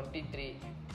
Twenty three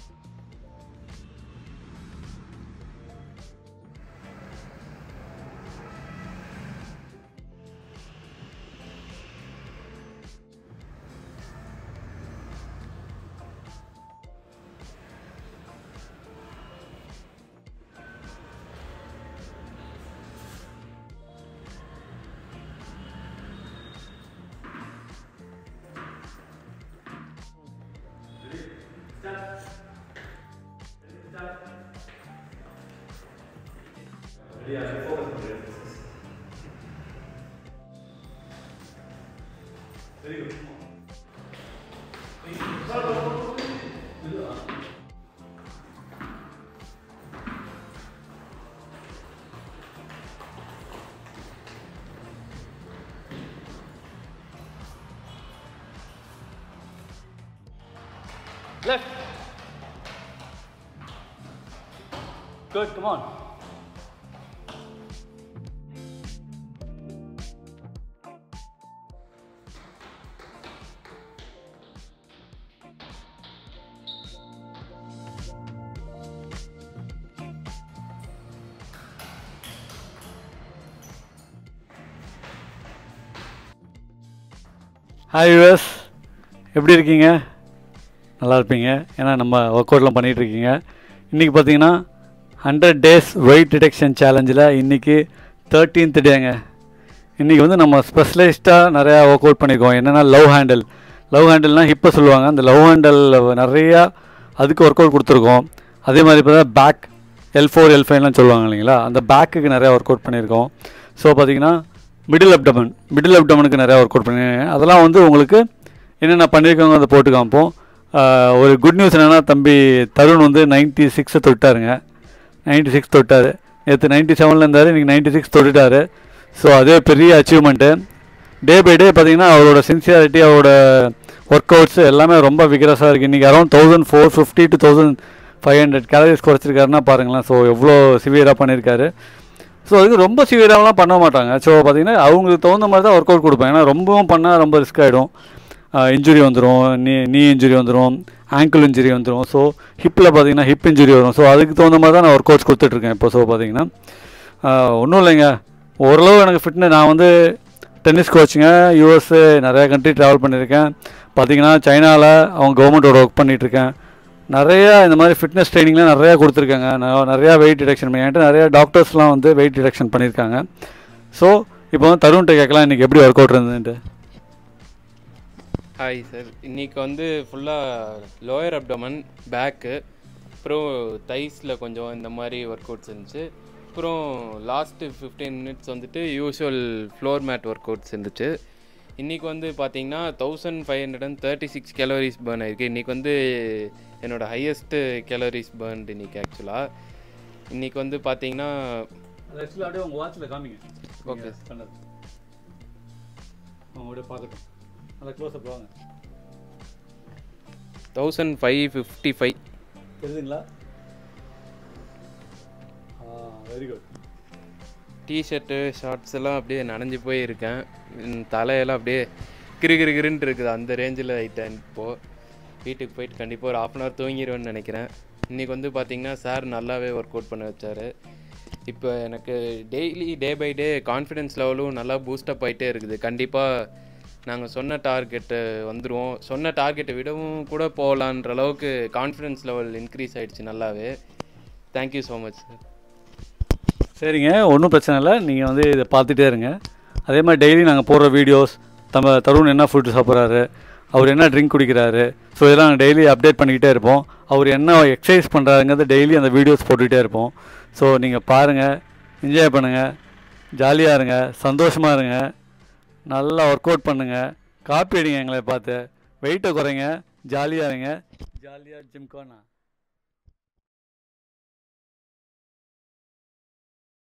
Left. Good, come on. Hi யூஎஸ் எப்படி இருக்கீங்க நல்லா இருப்பீங்க ஏன்னா நம்ம ஒர்க் அவுட்லாம் பண்ணிகிட்டு இருக்கீங்க இன்றைக்கி பார்த்தீங்கன்னா ஹண்ட்ரட் டேஸ் வெயிட் டிடெக்ஷன் சேலஞ்சில் இன்றைக்கி தேர்ட்டீன்த் டேங்க இன்றைக்கி வந்து நம்ம ஸ்பெஷலைஸ்டாக நிறையா ஒர்க் அவுட் பண்ணியிருக்கோம் என்னென்னா லவ் ஹேண்டில் லவ் ஹேண்டில்னால் ஹிப்பை சொல்லுவாங்க அந்த லவ் ஹேண்டில் நிறையா அதுக்கு ஒர்க் அவுட் கொடுத்துருக்கோம் அதே மாதிரி பார்த்தா பேக் எல் ஃபோர் எல் ஃபைவ்லாம் சொல்லுவாங்க இல்லைங்களா அந்த பேக்குக்கு நிறையா ஒர்க் அவுட் பண்ணியிருக்கோம் ஸோ பார்த்தீங்கன்னா மிடில் அப்டமன் மிடில் அப்டமனுக்கு நிறையா ஒர்க் அவுட் பண்ணியிருக்கேன் அதெல்லாம் வந்து உங்களுக்கு என்னென்ன பண்ணியிருக்கோங்க அதை போட்டு காமிப்போம் ஆஹ் ஒரு குட் நியூஸ் என்னென்னா தம்பி தருண் வந்து நைன்ட்டி சிக்ஸை தொட்டாருங்க நைன்ட்டி சிக்ஸ் தொட்டார் நேற்று நைன்ட்டி செவனில் இருந்தார் இன்றைக்கி நைன்ட்டி சிக்ஸ் தொட்டுட்டாரு ஸோ அதே பெரிய அச்சீவ்மெண்ட்டு டே பை டே பார்த்தீங்கன்னா அவரோட சின்சியாரிட்டி அவரோட ஒர்க் அவுட்ஸ் எல்லாமே ரொம்ப விகரஸாக இருக்குது இன்றைக்கி around thousand four fifty to thousand five hundred calories குறைச்சிருக்காருன்னா பாருங்களேன் ஸோ எவ்வளோ சிவியராக பண்ணியிருக்காரு ஸோ அதுக்கு ரொம்ப சிவியராகலாம் பண்ண மாட்டாங்க ஸோ பார்த்தீங்கன்னா அவங்களுக்கு தகுந்த மாதிரி தான் ஒர்க் அவுட் கொடுப்பேன் ஏன்னா ரொம்பவும் பண்ணால் ரொம்ப ரிஸ்க் ஆகிடும் இன்ஜுரி வந்துடும் நீ நீ இன்ஜுரி வந்துடும் ஆங்கிள் இன்ஜுரி வந்துடும் ஸோ ஹிப்பில் பார்த்தீங்கன்னா ஹிப் இன்ஜுரி வரும் ஸோ அதுக்கு தகுந்த மாதிரி தான் நான் ஒர்க் அவுட்ஸ் கொடுத்துட்ருக்கேன் இப்போ ஸோ பார்த்தீங்கன்னா ஒன்றும் இல்லைங்க ஓரளவு எனக்கு ஃபிட்னஸ் நான் வந்து டென்னிஸ் கோச்சுங்க யூஎஸ்ஏ நிறையா கண்ட்ரி ட்ராவல் பண்ணியிருக்கேன் பார்த்தீங்கன்னா சைனாவில் அவங்க கவர்மெண்ட்டோட ஒர்க் பண்ணிகிட்ருக்கேன் நிறையா இந்த மாதிரி ஃபிட்னஸ் ட்ரைனிங்லாம் நிறையா கொடுத்துருக்காங்க நான் நிறையா வெயிட் ரிடக்ஷன் பண்ணி என்கிட்ட நிறையா டாக்டர்ஸ்லாம் வந்து வெயிட் ரிடக்ஷன் பண்ணியிருக்காங்க ஸோ இப்போ வந்து தருண்கிட்ட கேட்கலாம் இன்றைக்கி எப்படி ஒர்க் அவுட் இருந்ததுன்ட்டு ஹாய் சார் இன்னைக்கு வந்து ஃபுல்லாக லோயர் அப்டமன் பேக்கு அப்புறம் தைஸில் கொஞ்சம் இந்த மாதிரி ஒர்க் அவுட்ஸ் இருந்துச்சு அப்புறம் லாஸ்ட்டு ஃபிஃப்டீன் மினிட்ஸ் வந்துட்டு usual floor mat workouts இருந்துச்சு இன்றைக்கி வந்து பார்த்தீங்கன்னா thousand five hundred and thirty six calories burn ஆயிருக்கு இன்றைக்கி வந்து என்னோடய ஹையஸ்ட்டு கேலரிஸ் பேர்ன்டு இன்றைக்கி ஆக்சுவலாக இன்றைக்கி வந்து பார்த்தீங்கன்னா அது ஆக்சுவலாக அப்படியே உங்கள் வாட்சில் காமிங்க Okay. பண்ணது அவங்க அப்படியே பார்க்கட்டும் நல்லா க்ளோஸ் அப் வாங்க தௌசண்ட் ஃபைவ் ஃபிஃப்டி ஃபைவ் தெரியுதுங்களா ஆ வெரி குட் டிஷர்ட்டு ஷார்ட்ஸ் எல்லாம் அப்படியே நனைஞ்சு போய் இருக்கேன் ம், தலையெல்லாம் அப்படியே கிரு கிரு கிருன்ட்டு இருக்குது அந்த ரேஞ்சில் ஆயிட்டேன் இப்போது வீட்டுக்கு போயிட்டு கண்டிப்பாக ஒரு ஆஃப் அன் ஹவர் தூங்கிடுவேன்னு நினைக்கிறேன் இன்றைக்கி வந்து பார்த்திங்கன்னா சார் நல்லாவே ஒர்க் அவுட் பண்ண வச்சார் இப்போ எனக்கு daily day by day confidence லெவலும் நல்லா பூஸ்டப் ஆகிட்டே இருக்குது கண்டிப்பாக நாங்கள் சொன்ன டார்கெட்டு வந்துடுவோம் சொன்ன டார்கெட்டை விடவும் கூட போகலான்ற அளவுக்கு கான்ஃபிடென்ஸ் லெவல் இன்க்ரீஸ் ஆயிடுச்சு நல்லாவே தேங்க்யூ ஸோ மச் சார் சரிங்க ஒன்றும் பிரச்சனை இல்லை நீங்கள் வந்து இதை பார்த்துட்டே இருங்க அதே மாதிரி டெய்லி நாங்கள் போடுற வீடியோஸ் நம்ம தருண் என்ன ஃபுட்டு சாப்பிட்றாரு அவர் என்ன ட்ரிங்க் குடிக்கிறாரு ஸோ இதெல்லாம் நாங்கள் டெய்லி அப்டேட் பண்ணிக்கிட்டே இருப்போம் அவர் என்ன எக்ஸசைஸ் பண்ணுறாருங்கிறது டெய்லி அந்த வீடியோஸ் போட்டுக்கிட்டே இருப்போம் ஸோ நீங்கள் பாருங்கள் என்ஜாய் பண்ணுங்கள் ஜாலியாக இருங்க சந்தோஷமாக இருங்க நல்லா ஒர்க் அவுட் பண்ணுங்கள் காப்பி அடிங்க எங்களை பார்த்து வெயிட்டை குறைங்க ஜாலியாக இருங்க ஜாலியாக ஜிம்கானா